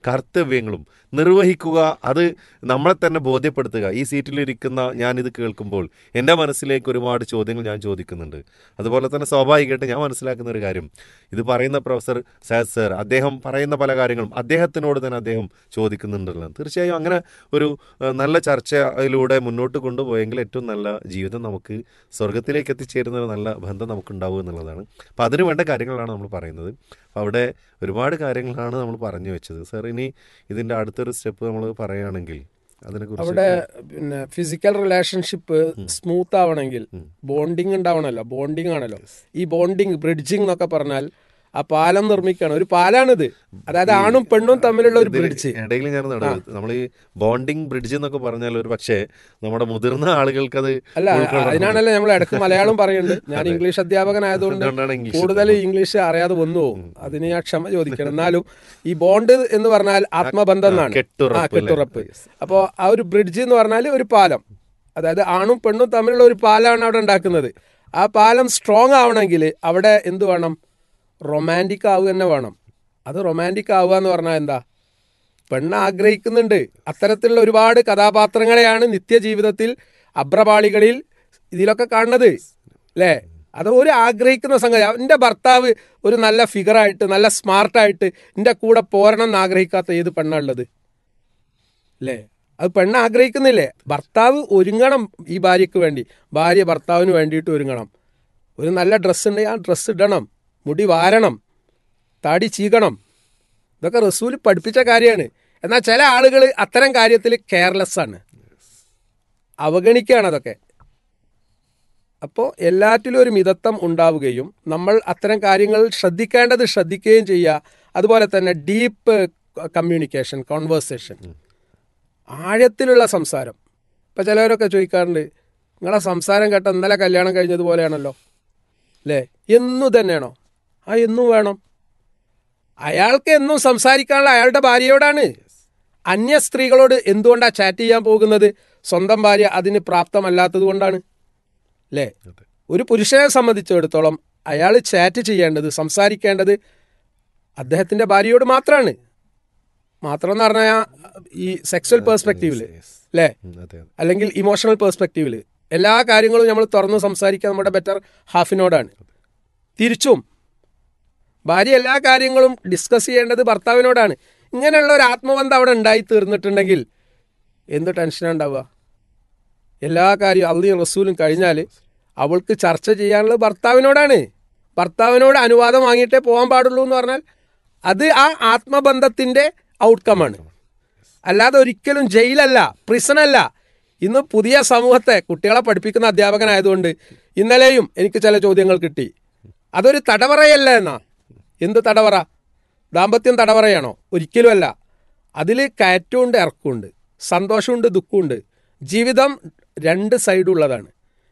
കർത്തവ്യങ്ങളും നിർവഹിക്കുക അത് നമ്മളെ തന്നെ ബോധ്യപ്പെടുത്തുക ഈ സീറ്റിലിരിക്കുന്ന ഞാനിത് കേൾക്കുമ്പോൾ എൻ്റെ മനസ്സിലേക്ക് ഒരുപാട് ചോദ്യങ്ങൾ ഞാൻ ചോദിക്കുന്നുണ്ട് അതുപോലെ തന്നെ സ്വാഭാവികമായിട്ട് ഞാൻ മനസ്സിലാക്കുന്ന ഒരു കാര്യം ഇത് പറയുന്ന പ്രൊഫസർ സാദ് സർ അദ്ദേഹം പറയുന്ന പല കാര്യങ്ങളും അദ്ദേഹത്തിനോട് തന്നെ അദ്ദേഹം ചോദിക്കുന്നുണ്ടല്ലോ തീർച്ചയായും അങ്ങനെ ഒരു ഏഹ്, നല്ല ചർച്ചയിലൂടെ മുന്നോട്ട് കൊണ്ടുപോയെങ്കിൽ ഏറ്റവും നല്ല ജീവിതം നമുക്ക് സ്വർഗത്തിലേക്ക് എത്തിച്ചേരുന്ന ഒരു നല്ല ബന്ധം നമുക്കുണ്ടാവും എന്നുള്ളതാണ് അപ്പം അതിന് വേണ്ട കാര്യങ്ങളാണ് നമ്മൾ പറയുന്നത് അപ്പോൾ അവിടെ ഒരുപാട് കാര്യങ്ങളാണ് നമ്മൾ പറഞ്ഞു വെച്ചത് സാർ ഇനി ഇതിൻ്റെ അടുത്തൊരു സ്റ്റെപ്പ് നമ്മൾ പറയുകയാണെങ്കിൽ അതിനെക്കുറിച്ച് അവിടെ പിന്നെ ഫിസിക്കൽ റിലേഷൻഷിപ്പ് സ്മൂത്ത് ആവണമെങ്കിൽ ബോണ്ടിങ് ഉണ്ടാവണമല്ലോ ബോണ്ടിങ് ആണല്ലോ ഈ ബോണ്ടിങ് ബ്രിഡ്ജിങ് എന്നൊക്കെ പറഞ്ഞാൽ ആ പാലം നിർമ്മിക്കണം ഒരു പാലാണിത് അതായത് ആണും പെണ്ണും തമ്മിലുള്ള ഒരു ബ്രിഡ്ജ് ഇടയിൽ ഞാൻ നടുവ് നമ്മൾ ഈ ബോണ്ടിങ് ബ്രിഡ്ജ് എന്നൊക്കെ പറഞ്ഞാൽ ഒരു പക്ഷേ നമ്മുടെ മുതിർന്ന ആളുകൾക്ക് അത് അല്ല ഉൾക്കൊള്ളാൻ അതിനാണല്ലോ നമ്മൾ ഇടയ്ക്ക് മലയാളം പറയുന്നുണ്ട് ഞാൻ ഇംഗ്ലീഷ് അധ്യാപകനായതുകൊണ്ട് അതുകൊണ്ടാണ് ഇംഗ്ലീഷ് കൂടുതൽ ഇംഗ്ലീഷ് അറിയാതെ വന്നു പോകും അതിന് ഞാൻ ക്ഷമ ചോദിക്കണം എന്നാലും ഈ ബോണ്ട് എന്ന് പറഞ്ഞാൽ ആത്മബന്ധം എന്നാണ് കെട്ടുറപ്പ് ആ അല്ലേ? കെട്ടുറപ്പ് അപ്പോൾ ആ ഒരു ബ്രിഡ്ജ് എന്ന് പറഞ്ഞാൽ ഒരു പാലം അതായത് ആണും പെണ്ണും തമ്മിലുള്ള ഒരു പാലമാണ് അവിടെ ഉണ്ടാക്കുന്നത് ആ പാലം സ്ട്രോങ് ആവണമെങ്കിൽ അവിടെ എന്ത് വേണം റൊമാൻറ്റിക് ആവുക തന്നെ വേണം അത് റൊമാൻറ്റിക് ആവുക എന്ന് പറഞ്ഞാൽ എന്താ പെണ്ണ് ആഗ്രഹിക്കുന്നുണ്ട് അത്തരത്തിലുള്ള ഒരുപാട് കഥാപാത്രങ്ങളെയാണ് നിത്യജീവിതത്തിൽ അഭ്രപാളികളിൽ ഇതിലൊക്കെ കാണുന്നത് അല്ലേ അത് ഒരു ആഗ്രഹിക്കുന്ന സംഗതി എൻ്റെ ഭർത്താവ് ഒരു നല്ല ഫിഗറായിട്ട് നല്ല സ്മാർട്ടായിട്ട് എൻ്റെ കൂടെ പോരണം എന്ന് ആഗ്രഹിക്കാത്ത ഏത് പെണ്ണുള്ളത് അല്ലേ അത് പെണ്ണ് ആഗ്രഹിക്കുന്നില്ലേ ഭർത്താവ് ഒരുങ്ങണം ഈ ഭാര്യയ്ക്ക് വേണ്ടി ഭാര്യ ഭർത്താവിന് വേണ്ടിയിട്ട് ഒരുങ്ങണം ഒരു നല്ല ഡ്രസ്സ് ഉണ്ടെങ്കിൽ ആ ഡ്രസ്സ് ഇടണം മുടി വാരണം താടി ചീകണം ഇതൊക്കെ റസൂൽ പഠിപ്പിച്ച കാര്യമാണ് എന്നാൽ ചില ആളുകൾ അത്തരം കാര്യത്തിൽ കെയർലെസ് ആണ് അവഗണിക്കുകയാണ് അതൊക്കെ അപ്പോൾ എല്ലാറ്റിലും ഒരു മിതത്വം ഉണ്ടാവുകയും നമ്മൾ അത്തരം കാര്യങ്ങൾ ശ്രദ്ധിക്കേണ്ടത് ശ്രദ്ധിക്കുകയും ചെയ്യുക അതുപോലെ തന്നെ ഡീപ്പ് കമ്മ്യൂണിക്കേഷൻ കോൺവേഴ്സേഷൻ ആഴത്തിലുള്ള സംസാരം ഇപ്പം ചിലവരൊക്കെ ചോദിക്കാറുണ്ട് നിങ്ങളെ സംസാരം കേട്ട ഇന്നലെ കല്യാണം കഴിഞ്ഞതുപോലെയാണല്ലോ അല്ലേ എന്നും തന്നെയാണോ ആ എന്നും വേണം അയാൾക്ക് എന്നും സംസാരിക്കാനുള്ള അയാളുടെ ഭാര്യയോടാണ് അന്യ സ്ത്രീകളോട് എന്തുകൊണ്ടാണ് ചാറ്റ് ചെയ്യാൻ പോകുന്നത് സ്വന്തം ഭാര്യ അതിന് പ്രാപ്തമല്ലാത്തത് കൊണ്ടാണ് അല്ലേ ഒരു പുരുഷനെ സംബന്ധിച്ചിടത്തോളം അയാൾ ചാറ്റ് ചെയ്യേണ്ടത് സംസാരിക്കേണ്ടത് അദ്ദേഹത്തിൻ്റെ ഭാര്യയോട് മാത്രമാണ് മാത്രം എന്ന് പറഞ്ഞാൽ ഈ സെക്സ്വൽ പേഴ്സ്പെക്റ്റീവിൽ അല്ലേ ഉം, അതെ അതെ അല്ലെങ്കിൽ ഇമോഷണൽ പേഴ്സ്പെക്റ്റീവിൽ എല്ലാ കാര്യങ്ങളും നമ്മൾ തുറന്ന് സംസാരിക്കുക നമ്മുടെ ബെറ്റർ ഹാഫിനോടാണ് തിരിച്ചും ഭാര്യ എല്ലാ കാര്യങ്ങളും ഡിസ്കസ് ചെയ്യേണ്ടത് ഭർത്താവിനോടാണ് ഇങ്ങനെയുള്ള ഒരു ആത്മബന്ധം അവിടെ ഉണ്ടായി തീർന്നിട്ടുണ്ടെങ്കിൽ എന്ത് ടെൻഷനാണ് ഉണ്ടാവുക എല്ലാ കാര്യവും അള്ളിയും റസൂലും കഴിഞ്ഞാൽ അവൾക്ക് ചർച്ച ചെയ്യാനുള്ളത് ഭർത്താവിനോടാണ് ഭർത്താവിനോട് അനുവാദം വാങ്ങിയിട്ടേ പോകാൻ പാടുള്ളൂ എന്ന് പറഞ്ഞാൽ അത് ആ ആത്മബന്ധത്തിൻ്റെ ഔട്ട്കമാണ് അല്ലാതെ ഒരിക്കലും ജയിലല്ല പ്രിസണല്ല ഇന്ന് പുതിയ സമൂഹത്തെ കുട്ടികളെ പഠിപ്പിക്കുന്ന അധ്യാപകനായതുകൊണ്ട് ഇന്നലെയും എനിക്ക് ചില ചോദ്യങ്ങൾ കിട്ടി അതൊരു തടവറയല്ല എന്നാ എന്ത് തടവറ ദാമ്പത്യം തടവറയാണോ ഒരിക്കലുമല്ല അതിൽ കയറ്റമുണ്ട് ഇറക്കമുണ്ട് സന്തോഷമുണ്ട് ദുഃഖമുണ്ട് ജീവിതം രണ്ട് സൈഡുള്ളതാണ്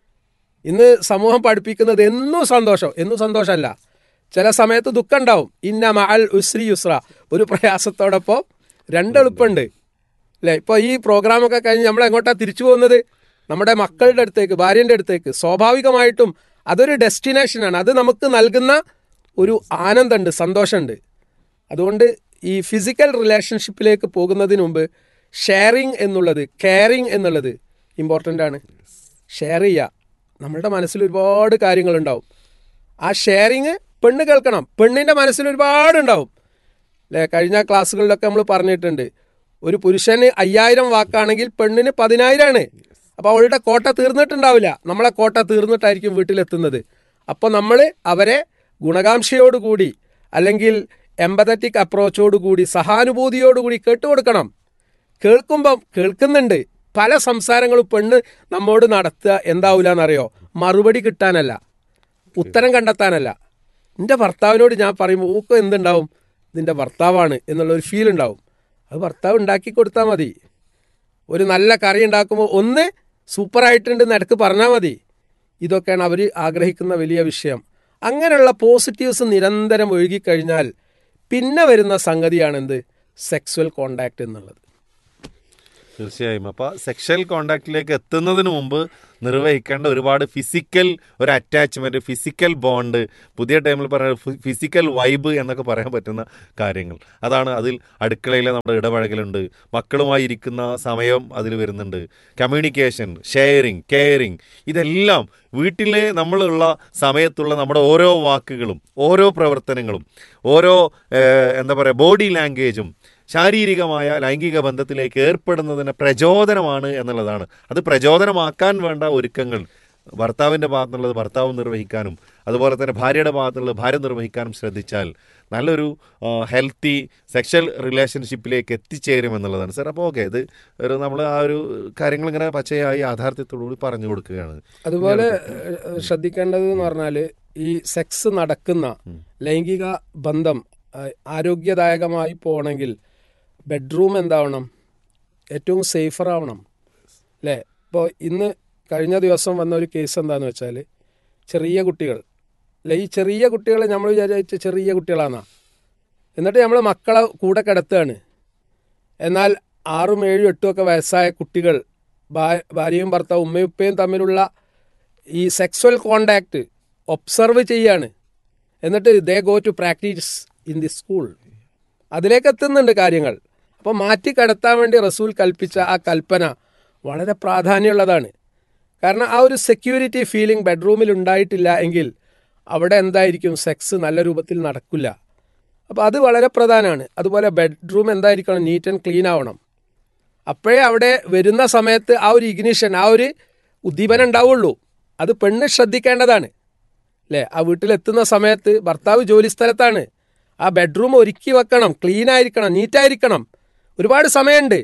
ഇന്ന് സമൂഹം പഠിപ്പിക്കുന്നത് എന്നും സന്തോഷം എന്നും സന്തോഷമല്ല ചില സമയത്ത് ദുഃഖം ഉണ്ടാവും ഇന്ന മഅൽ ഉസ്രി യുസ്ര ഒരു പ്രയാസത്തോടൊപ്പം രണ്ട് എളുപ്പമുണ്ട് അല്ലേ ഇപ്പോൾ ഈ പ്രോഗ്രാമൊക്കെ കഴിഞ്ഞ് നമ്മൾ എങ്ങോട്ടാണ് തിരിച്ചു പോകുന്നത് നമ്മുടെ മക്കളുടെ അടുത്തേക്ക് ഭാര്യൻ്റെ അടുത്തേക്ക് സ്വാഭാവികമായിട്ടും അതൊരു ഡെസ്റ്റിനേഷനാണ് അത് നമുക്ക് നൽകുന്ന ഒരു ആനന്ദമുണ്ട് സന്തോഷമുണ്ട് അതുകൊണ്ട് ഈ ഫിസിക്കൽ റിലേഷൻഷിപ്പിലേക്ക് പോകുന്നതിന് മുമ്പ് ഷെയറിങ് എന്നുള്ളത് കെയറിങ് എന്നുള്ളത് ഇമ്പോർട്ടൻ്റ് ആണ് ഷെയർ ചെയ്യുക നമ്മളുടെ മനസ്സിൽ ഒരുപാട് കാര്യങ്ങളുണ്ടാവും ആ ഷെയറിങ് പെണ്ണ് കേൾക്കണം പെണ്ണിൻ്റെ മനസ്സിൽ ഒരുപാട് ഉണ്ടാവും അല്ലേ കഴിഞ്ഞ ക്ലാസ്സുകളിലൊക്കെ നമ്മൾ പറഞ്ഞിട്ടുണ്ട് ഒരു പുരുഷന് അയ്യായിരം വാക്കാണെങ്കിൽ പെണ്ണിന് പതിനായിരമാണ് അപ്പോൾ അവളുടെ കോട്ട തീർന്നിട്ടുണ്ടാവില്ല നമ്മളെ കോട്ട തീർന്നിട്ടായിരിക്കും വീട്ടിലെത്തുന്നത് അപ്പോൾ നമ്മൾ അവരെ ഗുണകാംക്ഷയോടുകൂടി അല്ലെങ്കിൽ എമ്പതറ്റിക് അപ്രോച്ചോടുകൂടി സഹാനുഭൂതിയോടുകൂടി കേട്ടുകൊടുക്കണം കേൾക്കുമ്പം കേൾക്കുന്നുണ്ട് പല സംസാരങ്ങളും പെണ്ണ് നമ്മോട് നടത്തുക എന്താവില്ല എന്നറിയോ മറുപടി കിട്ടാനല്ല ഉത്തരം കണ്ടെത്താനല്ല എൻ്റെ ഭർത്താവിനോട് ഞാൻ പറയുമ്പോൾ ഊക്കം എന്തുണ്ടാവും ഇതിൻ്റെ ഭർത്താവാണ് എന്നുള്ള ഒരു ഫീൽ ഉണ്ടാവും അത് ഭർത്താവ് ഉണ്ടാക്കി കൊടുത്താൽ മതി ഒരു നല്ല കറി ഉണ്ടാക്കുമ്പോൾ ഒന്ന് സൂപ്പറായിട്ടുണ്ട് ഇടക്ക് പറഞ്ഞാൽ മതി ഇതൊക്കെയാണ് അവർ ആഗ്രഹിക്കുന്ന വലിയ വിഷയം അങ്ങനെയുള്ള പോസിറ്റീവ്സ് നിരന്തരം ഒഴുകിക്കഴിഞ്ഞാൽ പിന്നെ വരുന്ന സംഗതിയാണ് എന്ത് സെക്സ്വൽ കോണ്ടാക്ട് എന്നുള്ളത് തീർച്ചയായും അപ്പോൾ സെക്ഷൽ കോണ്ടാക്റ്റിലേക്ക് എത്തുന്നതിന് മുമ്പ് നിർവഹിക്കേണ്ട ഒരുപാട് ഫിസിക്കൽ ഒരു അറ്റാച്ച്മെന്റ് ഫിസിക്കൽ ബോണ്ട് പുതിയ ടൈമിൽ പറയുന്ന ഫിസിക്കൽ വൈബ് എന്നൊക്കെ പറയാൻ പറ്റുന്ന കാര്യങ്ങൾ അതാണ് അതിൽ അടുക്കളയിലെ നമ്മുടെ ഇടപഴകലുണ്ട് മക്കളുമായി ഇരിക്കുന്ന സമയം അതിൽ വരുന്നുണ്ട് കമ്മ്യൂണിക്കേഷൻ ഷെയറിങ് കെയറിങ് ഇതെല്ലാം വീട്ടിലെ നമ്മളുള്ള സമയത്തുള്ള നമ്മുടെ ഓരോ വാക്കുകളും ഓരോ പ്രവർത്തനങ്ങളും ഓരോ ഏഹ്, എന്താ പറയുക ബോഡി ലാംഗ്വേജും ശാരീരികമായ ലൈംഗിക ബന്ധത്തിലേക്ക് ഏർപ്പെടുന്നതിന് പ്രചോദനമാണ് എന്നുള്ളതാണ് അത് പ്രചോദനമാക്കാൻ വേണ്ട ഒരുക്കങ്ങൾ ഭർത്താവിൻ്റെ ഭാഗത്തുനിന്നുള്ളത് ഭർത്താവ് നിർവഹിക്കാനും അതുപോലെ തന്നെ ഭാര്യയുടെ ഭാഗത്തുള്ളത് ഭാര്യ നിർവഹിക്കാനും ശ്രദ്ധിച്ചാൽ നല്ലൊരു ഹെൽത്തി സെക്ഷൽ റിലേഷൻഷിപ്പിലേക്ക് എത്തിച്ചേരും എന്നുള്ളതാണ് സാർ അപ്പോൾ ഓക്കെ ഇത് ഒരു നമ്മൾ ആ ഒരു കാര്യങ്ങൾ ഇങ്ങനെ പച്ചയായി യാഥാർത്ഥ്യത്തോടുകൂടി പറഞ്ഞു കൊടുക്കുകയാണ് അതുപോലെ ഏഹ്, ശ്രദ്ധിക്കേണ്ടത് എന്ന് പറഞ്ഞാൽ ഈ സെക്സ് നടക്കുന്ന ലൈംഗിക ബന്ധം ഏഹ്, ആരോഗ്യദായകമായി പോകണമെങ്കിൽ ബെഡ്റൂം എന്താവണം ഏറ്റവും സേഫർ ആവണം അല്ലേ ഇപ്പോൾ ഇന്ന് കഴിഞ്ഞ ദിവസം വന്ന ഒരു കേസ് എന്താണെന്ന് വെച്ചാൽ ചെറിയ കുട്ടികൾ അല്ലെ ഈ ചെറിയ കുട്ടികൾ നമ്മൾ വിചാരിച്ച ചെറിയ കുട്ടികളാണെന്നാ എന്നിട്ട് നമ്മൾ മക്കളെ കൂടെ കിടത്തുകയാണ് എന്നാൽ ആറും ഏഴും എട്ടും ഒക്കെ വയസ്സായ കുട്ടികൾ ഭാ- ഭാര്യയും ഭർത്താവും ഉമ്മയും ഉപ്പയും തമ്മിലുള്ള ഈ സെക്സ്വൽ കോണ്ടാക്ട് ഒബ്സർവ് ചെയ്യാണ് എന്നിട്ട് they go to practice in the school അതിലേക്ക് എത്തുന്നുണ്ട് കാര്യങ്ങൾ അപ്പോൾ മാറ്റി കടത്താൻ വേണ്ടി റസൂൽ കൽപ്പിച്ച ആ കൽപ്പന വളരെ പ്രാധാന്യമുള്ളതാണ് കാരണം ആ ഒരു സെക്യൂരിറ്റി ഫീലിംഗ് ബെഡ്റൂമിൽ ഉണ്ടായിട്ടില്ല എങ്കിൽ അവിടെ എന്തായിരിക്കും സെക്സ് നല്ല രൂപത്തിൽ നടക്കില്ല അപ്പോൾ അത് വളരെ പ്രധാനമാണ് അതുപോലെ ബെഡ്റൂം എന്തായിരിക്കണം നീറ്റ് ആൻഡ് ക്ലീൻ ആവണം അപ്പോഴേ അവിടെ വരുന്ന സമയത്ത് ആ ഒരു ഇഗ്നിഷൻ ആ ഒരു ഉദ്ദീപനം ഉണ്ടാവുള്ളൂ അത് പെണ്ണ് ശ്രദ്ധിക്കേണ്ടതാണ് അല്ലേ ആ വീട്ടിലെത്തുന്ന സമയത്ത് ഭർത്താവ് ജോലി സ്ഥലത്താണ് ആ ബെഡ്റൂം ഒരുക്കി വെക്കണം ക്ലീൻ ആയിരിക്കണം നീറ്റായിരിക്കണം ഒരുപാട് സമയമുണ്ട്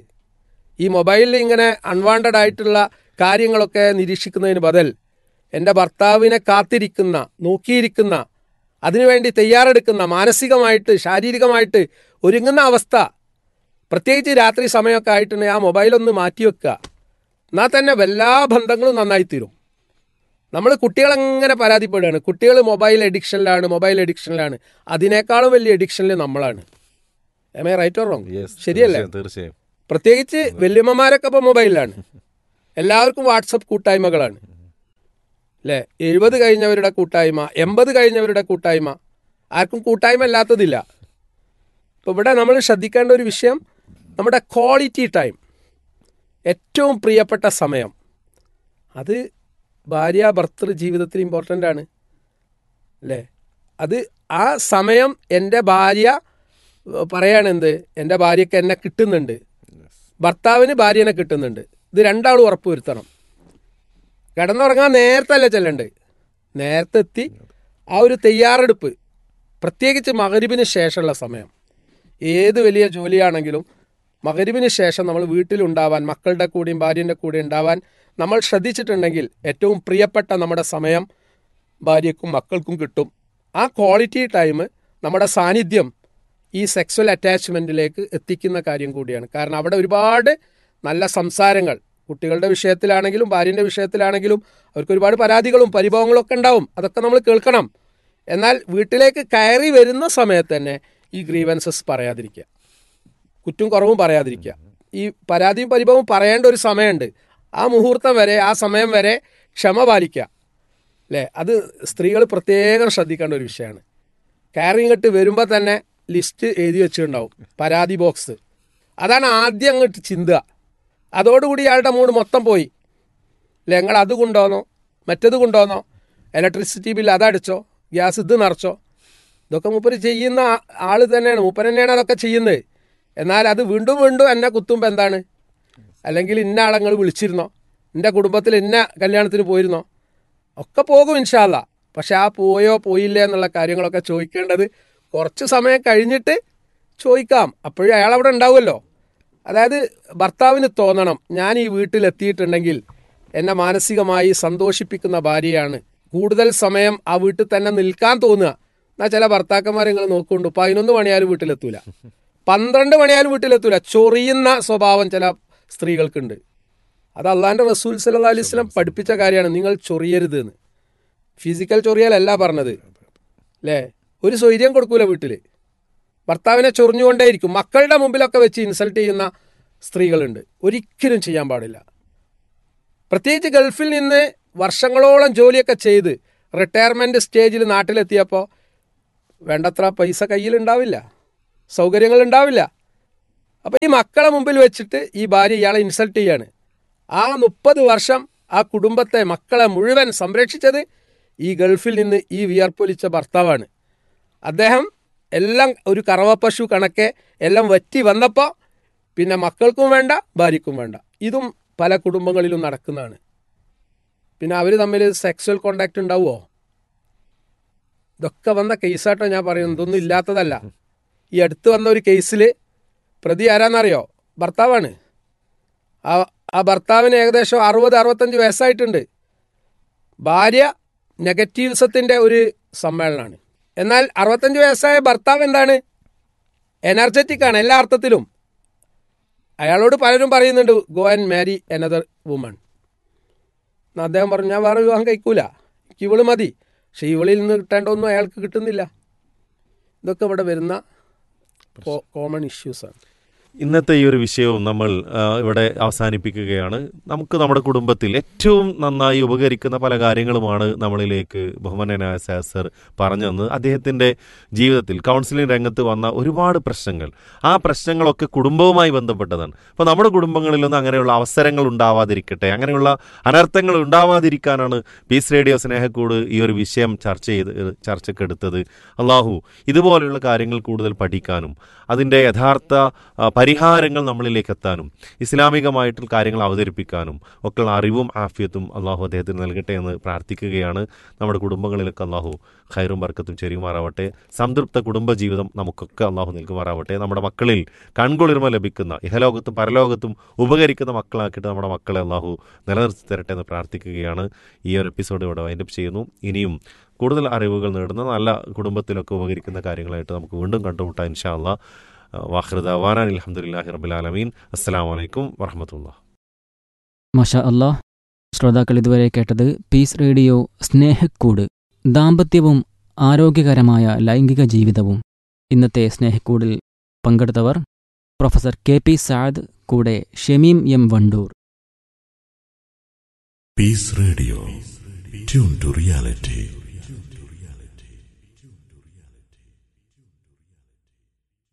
ഈ മൊബൈലിൽ ഇങ്ങനെ അൺവാണ്ടഡ് ആയിട്ടുള്ള കാര്യങ്ങളൊക്കെ നിരീക്ഷിക്കുന്നതിന് ബദൽ എൻ്റെ ഭർത്താവിനെ കാത്തിരിക്കുന്ന നോക്കിയിരിക്കുന്ന അതിനുവേണ്ടി തയ്യാറെടുക്കുന്ന മാനസികമായിട്ട് ശാരീരികമായിട്ട് ഒരുങ്ങുന്ന അവസ്ഥ പ്രത്യേകിച്ച് രാത്രി സമയമൊക്കെ ആയിട്ടുണ്ടെങ്കിൽ ആ മൊബൈലൊന്ന് മാറ്റി വെക്കുക എന്നാൽ തന്നെ എല്ലാ ബന്ധങ്ങളും നന്നായി തീരും നമ്മൾ കുട്ടികളങ്ങനെ പരാതിപ്പെടുകയാണ് കുട്ടികൾ മൊബൈൽ എഡിക്ഷനിലാണ് മൊബൈൽ എഡിക്ഷനിലാണ് അതിനേക്കാളും വലിയ എഡിക്ഷനിൽ നമ്മളാണ് am I right or wrong ശരിയല്ലേ തീർച്ചയായും, തീർച്ചയായും പ്രത്യേകിച്ച് വല്യമ്മമാരൊക്കെ ഇപ്പോൾ മൊബൈലിലാണ് എല്ലാവർക്കും വാട്സപ്പ് കൂട്ടായ്മകളാണ് അല്ലേ എഴുപത് കഴിഞ്ഞവരുടെ കൂട്ടായ്മ എൺപത് കഴിഞ്ഞവരുടെ കൂട്ടായ്മ ആർക്കും കൂട്ടായ്മ ഇല്ലാത്തതില്ല ഇപ്പോൾ ഇവിടെ നമ്മൾ ശ്രദ്ധിക്കേണ്ട ഒരു വിഷയം നമ്മുടെ ക്വാളിറ്റി ടൈം ഏറ്റവും പ്രിയപ്പെട്ട സമയം അത് ഭാര്യ ഭർത്തൃ ജീവിതത്തിൽ ഇമ്പോർട്ടൻ്റ് ആണ് അല്ലേ അത് ആ സമയം എൻ്റെ ഭാര്യ ഏഹ്, പറയാണെന്ത് എൻ്റെ ഭാര്യയ്ക്ക് എന്നെ കിട്ടുന്നുണ്ട് ഭർത്താവിന് ഭാര്യനെ കിട്ടുന്നുണ്ട് ഇത് രണ്ടാളും ഉറപ്പുവരുത്തണം കിടന്നുറങ്ങാൻ നേരത്തെ അല്ല ചെല്ലണ്ട് നേരത്തെ എത്തി ആ ഒരു തയ്യാറെടുപ്പ് പ്രത്യേകിച്ച് മകരിബിന് ശേഷമുള്ള സമയം ഏത് വലിയ ജോലിയാണെങ്കിലും മകരിബിന് ശേഷം നമ്മൾ വീട്ടിലുണ്ടാവാൻ മക്കളുടെ കൂടെയും ഭാര്യൻ്റെ കൂടെ ഉണ്ടാവാൻ നമ്മൾ ശ്രദ്ധിച്ചിട്ടുണ്ടെങ്കിൽ ഏറ്റവും പ്രിയപ്പെട്ട നമ്മുടെ സമയം ഭാര്യക്കും മക്കൾക്കും കിട്ടും ആ ക്വാളിറ്റി ടൈം നമ്മുടെ സാന്നിധ്യം ഈ സെക്സ്വൽ അറ്റാച്ച്മെൻറ്റിലേക്ക് എത്തിക്കുന്ന കാര്യം കൂടിയാണ് കാരണം അവിടെ ഒരുപാട് നല്ല സംസാരങ്ങൾ കുട്ടികളുടെ വിഷയത്തിലാണെങ്കിലും ഭാര്യൻ്റെ വിഷയത്തിലാണെങ്കിലും അവർക്ക് ഒരുപാട് പരാതികളും പരിഭവങ്ങളും ഒക്കെ ഉണ്ടാവും അതൊക്കെ നമ്മൾ കേൾക്കണം എന്നാൽ വീട്ടിലേക്ക് കയറി വരുന്ന സമയത്ത് തന്നെ ഈ ഗ്രീവൻസസ് പറയാതിരിക്കുക കുറ്റും കുറവും പറയാതിരിക്കുക ഈ പരാതിയും പരിഭവവും പറയേണ്ട ഒരു സമയമുണ്ട് ആ മുഹൂർത്തം വരെ ആ സമയം വരെ ക്ഷമ പാലിക്കുക അല്ലേ അത് സ്ത്രീകൾ പ്രത്യേകം ശ്രദ്ധിക്കേണ്ട ഒരു വിഷയമാണ് കയറി ഇങ്ങോട്ട് വരുമ്പോൾ തന്നെ ലിസ്റ്റ് എഴുതി വെച്ചിട്ടുണ്ടാവും പരാതി ബോക്സ് അതാണ് ആദ്യം അങ്ങോട്ട് ചിന്തുക അതോടുകൂടി ഇയാളുടെ മൂഡ് മൊത്തം പോയി അല്ലേ നിങ്ങൾ അത് കൊണ്ടുവന്നോ മറ്റത് കൊണ്ടുവന്നോ ഇലക്ട്രിസിറ്റി ബില്ല് അതടിച്ചോ ഗ്യാസ് ഇത് നിറച്ചോ ഇതൊക്കെ മൂപ്പര് ചെയ്യുന്ന ആ- ആള് തന്നെയാണ് മൂപ്പര് തന്നെയാണ് അതൊക്കെ ചെയ്യുന്നത് എന്നാൽ അത് വീണ്ടും വീണ്ടും എന്നെ കുത്തുമ്പോൾ എന്താണ് അല്ലെങ്കിൽ ഇന്ന ആളങ്ങൾ വിളിച്ചിരുന്നോ എൻ്റെ കുടുംബത്തിൽ ഇന്ന കല്യാണത്തിന് പോയിരുന്നോ ഒക്കെ പോകും ഇൻഷാല്ല പക്ഷെ ആ പോയോ പോയില്ലേ എന്നുള്ള കാര്യങ്ങളൊക്കെ ചോദിക്കേണ്ടത് കുറച്ച് സമയം കഴിഞ്ഞിട്ട് ചോദിക്കാം അപ്പോഴും അയാൾ അവിടെ ഉണ്ടാവുമല്ലോ അതായത് ഭർത്താവിന് തോന്നണം ഞാൻ ഈ വീട്ടിലെത്തിയിട്ടുണ്ടെങ്കിൽ എന്നെ മാനസികമായി സന്തോഷിപ്പിക്കുന്ന ഭാര്യയാണ് കൂടുതൽ സമയം ആ വീട്ടിൽ തന്നെ നിൽക്കാൻ തോന്നുക എന്നാൽ ചില ഭർത്താക്കന്മാരെ നിങ്ങൾ നോക്കുന്നുണ്ട് പതിനൊന്ന് മണിയാലും വീട്ടിലെത്തൂല പന്ത്രണ്ട് മണിയാലും വീട്ടിലെത്തൂല ചൊറിയുന്ന സ്വഭാവം ചില സ്ത്രീകൾക്കുണ്ട് അത് അള്ളാന്റെ റസൂൽ സല്ലാ അലൈഹി സ്വലം പഠിപ്പിച്ച കാര്യമാണ് നിങ്ങൾ ചൊറിയരുത് എന്ന് ഫിസിക്കൽ ചൊറിയലല്ല പറഞ്ഞത് അല്ലേ ഒരു സ്വൈര്യം കൊടുക്കൂല വീട്ടിൽ ഭർത്താവിനെ ചൊറിഞ്ഞുകൊണ്ടേയിരിക്കും മക്കളുടെ മുമ്പിലൊക്കെ വെച്ച് ഇൻസൾട്ട് ചെയ്യുന്ന സ്ത്രീകളുണ്ട് ഒരിക്കലും ചെയ്യാൻ പാടില്ല പ്രത്യേകിച്ച് ഗൾഫിൽ നിന്ന് വർഷങ്ങളോളം ജോലിയൊക്കെ ചെയ്ത് റിട്ടയർമെൻറ്റ് സ്റ്റേജിൽ നാട്ടിലെത്തിയപ്പോൾ വേണ്ടത്ര പൈസ കയ്യിലുണ്ടാവില്ല സൗകര്യങ്ങൾ ഉണ്ടാവില്ല അപ്പോൾ ഈ മക്കളെ മുമ്പിൽ വെച്ചിട്ട് ഈ ഭാര്യ ഇയാളെ ഇൻസൾട്ട് ചെയ്യാണ് ആ മുപ്പത് വർഷം ആ കുടുംബത്തെ മക്കളെ മുഴുവൻ സംരക്ഷിച്ചത് ഈ ഗൾഫിൽ നിന്ന് ഈ വിയർപ്പൊലിച്ച ഭർത്താവാണ് അദ്ദേഹം എല്ലാം ഒരു കറവപ്പശു കണക്കെ എല്ലാം വറ്റി വന്നപ്പോൾ പിന്നെ മക്കൾക്കും വേണ്ട ഭാര്യയ്ക്കും വേണ്ട ഇതും പല കുടുംബങ്ങളിലും നടക്കുന്നതാണ് പിന്നെ അവർ തമ്മിൽ സെക്സ്വൽ കോണ്ടാക്ട് ഉണ്ടാവുമോ ഇതൊക്കെ വന്ന കേസാട്ടോ ഞാൻ പറയുന്നത് ഇതൊന്നും ഇല്ലാത്തതല്ല ഈ അടുത്ത് വന്ന ഒരു കേസിൽ പ്രതി ആരാന്നറിയോ ഭർത്താവാണ് ആ ആ ഭർത്താവിന് ഏകദേശം അറുപത് അറുപത്തഞ്ച് വയസ്സായിട്ടുണ്ട് ഭാര്യ നെഗറ്റീവ്സത്തിൻ്റെ ഒരു സമ്മേളനമാണ് എന്നാൽ അറുപത്തഞ്ച് വയസ്സായ ഭർത്താവ് എന്താണ് എനർജറ്റിക് ആണ് എല്ലാ അർത്ഥത്തിലും അയാളോട് പലരും പറയുന്നുണ്ട് go and marry another woman അദ്ദേഹം പറഞ്ഞു ഞാൻ വേറെ വിവാഹം കഴിക്കൂല എനിക്ക് ഇവള് മതി പക്ഷെ ഇവളിൽ നിന്ന് കിട്ടേണ്ടതൊന്നും അയാൾക്ക് കിട്ടുന്നില്ല ഇതൊക്കെ ഇവിടെ വരുന്ന കോമൺ ഇഷ്യൂസാണ് ഇന്നത്തെ ഈ ഒരു വിഷയവും നമ്മൾ ആ, ഇവിടെ അവസാനിപ്പിക്കുകയാണ് നമുക്ക് നമ്മുടെ കുടുംബത്തിൽ ഏറ്റവും നന്നായി ഉപകരിക്കുന്ന പല കാര്യങ്ങളുമാണ് നമ്മളിലേക്ക് ബഹുമാനനായ സാസർ പറഞ്ഞു തന്നത് അദ്ദേഹത്തിൻ്റെ ജീവിതത്തിൽ കൗൺസിലിംഗ് രംഗത്ത് വന്ന ഒരുപാട് പ്രശ്നങ്ങൾ ആ പ്രശ്നങ്ങളൊക്കെ കുടുംബവുമായി ബന്ധപ്പെട്ടതാണ് അപ്പോൾ നമ്മുടെ കുടുംബങ്ങളിലൊന്നും അങ്ങനെയുള്ള അവസരങ്ങൾ ഉണ്ടാവാതിരിക്കട്ടെ അങ്ങനെയുള്ള അനർത്ഥങ്ങൾ ഉണ്ടാവാതിരിക്കാനാണ് പീസ് റേഡിയോ സ്നേഹക്കൂട് ഈ ഒരു വിഷയം ചർച്ച ചെയ്ത് ചർച്ചക്കെടുത്തത് അള്ളാഹു ഇതുപോലെയുള്ള കാര്യങ്ങൾ കൂടുതൽ പഠിക്കാനും അതിൻ്റെ യഥാർത്ഥ ആ, പരിഹാരങ്ങൾ നമ്മളിലേക്ക് എത്താനും ഇസ്ലാമികമായിട്ടുള്ള കാര്യങ്ങൾ അവതരിപ്പിക്കാനും ഒക്കെയുള്ള അറിവും ആഫിയത്തും അള്ളാഹു അദ്ദേഹത്തിന് നൽകട്ടെ എന്ന് പ്രാർത്ഥിക്കുകയാണ് നമ്മുടെ കുടുംബങ്ങളിലൊക്കെ അള്ളാഹു ഖൈറും ബർക്കത്തും ചെരിയുമാറാവട്ടെ സംതൃപ്ത കുടുംബജീവിതം നമുക്കൊക്കെ അള്ളാഹു നൽകുമാറാവട്ടെ നമ്മുടെ മക്കളിൽ കൺകുളിർമ ലഭിക്കുന്ന ഇഹലോകത്തും പരലോകത്തും ഉപകരിക്കുന്ന മക്കളാക്കിയിട്ട് നമ്മുടെ മക്കളെ അള്ളാഹു നിലനിർത്തി തരട്ടെ എന്ന് പ്രാർത്ഥിക്കുകയാണ് ഈ ഒരു എപ്പിസോഡ് ഇവിടെ വൈൻഡപ്പ് ചെയ്യുന്നു ഇനിയും കൂടുതൽ അറിവുകൾ നേടുന്ന നല്ല കുടുംബത്തിലൊക്കെ ഉപകരിക്കുന്ന കാര്യങ്ങളായിട്ട് നമുക്ക് വീണ്ടും കണ്ടുമുട്ടാം ഇൻഷാ അള്ളാഹ് വാഹൃദ വാനാൻ അലഹമുല്ലാഹി റബുലാലമീൻ അസ്സാം വലൈക്കും വറഹമത്തുള്ള മഷ അല്ലാ ശ്രോതാക്കൾ ഇതുവരെ കേട്ടത് പീസ് റേഡിയോ സ്നേഹക്കൂട് ദാമ്പത്യവും ആരോഗ്യകരമായ ലൈംഗിക ജീവിതവും ഇന്നത്തെ സ്നേഹക്കൂടിൽ പങ്കെടുത്തവർ പ്രൊഫസർ കെ പി സാദ് കൂടെ Shameem M Vandoor Peace Radio. Tune to reality.